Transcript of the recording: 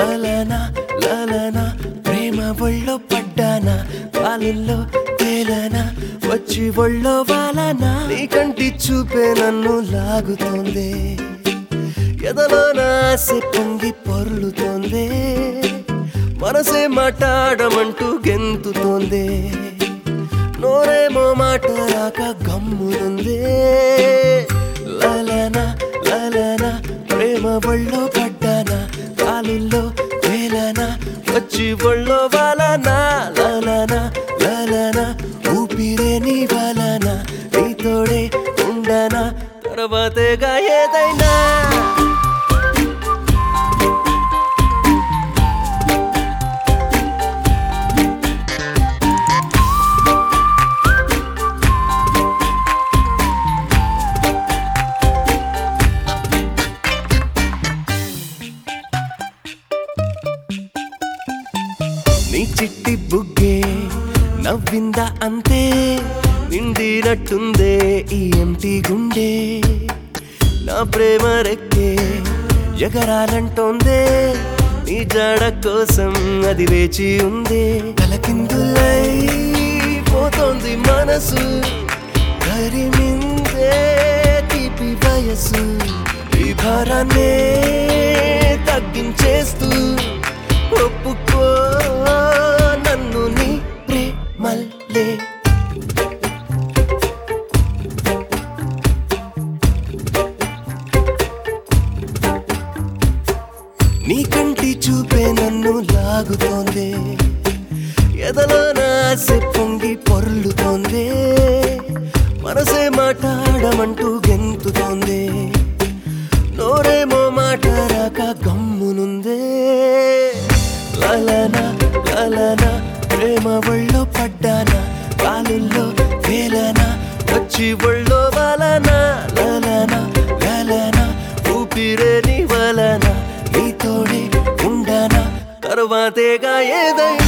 లలనా లలనా ప్రేమ ఒళ్ళో పడ్డానా కాలుల్లో తేలనా వచ్చి ఒళ్ళో వాలనా నీ కంటి చూపే నన్ను లాగుతోంది ఎదలో నాసే పొంగి పొర్లుతోంది మనసే మాట్లాడమంటూ గెంతుతోంది నోరేమో మాట రాక గమ్మునుంది లలనా లలనా ప్రేమ ఒళ్ళో పడ్డానా కాలుల్లో వేలనా వచ్చి ఒళ్ళో వాలనా లలనా లలనా ఊపిరే నీ వలనా నీతోడే ఉండనా తర్వాతేగా ఏదైనా నీ చిట్టి బుగ్గే నవ్విందా అంతే నిండినట్టుందే ఈ ఎంటి గుండె నా ప్రేమ రెక్కే ఎగరాలంటోందే నీ జాడ కోసం అది వేచి ఉందే తలకిందులై పోతోంది మనసు కరిమిందే తీపి వయసు ఈ భారాన్నే తగ్గించేస్తూ ఒప్పుకో నన్ను నీ ప్రేమల్లే నీ కంటి చూపే నన్ను లాగుతోంది ఎదలో నాసే పొంగి పొర్లుతోంది మనసే మాట్లాడమంటూ గెంతుతోంది నోరేమో మాట రాక గమ్మునుందే లలనా లలనా ప్రేమ ఒళ్ళో పడ్డానా కాలుల్లో వేలనా వచ్చి ఒళ్ళో వలనా లలనా లలనా ఊపిరే నీ వలన నీతోడే ఉండనా తర్వాతేగా ఏదైనా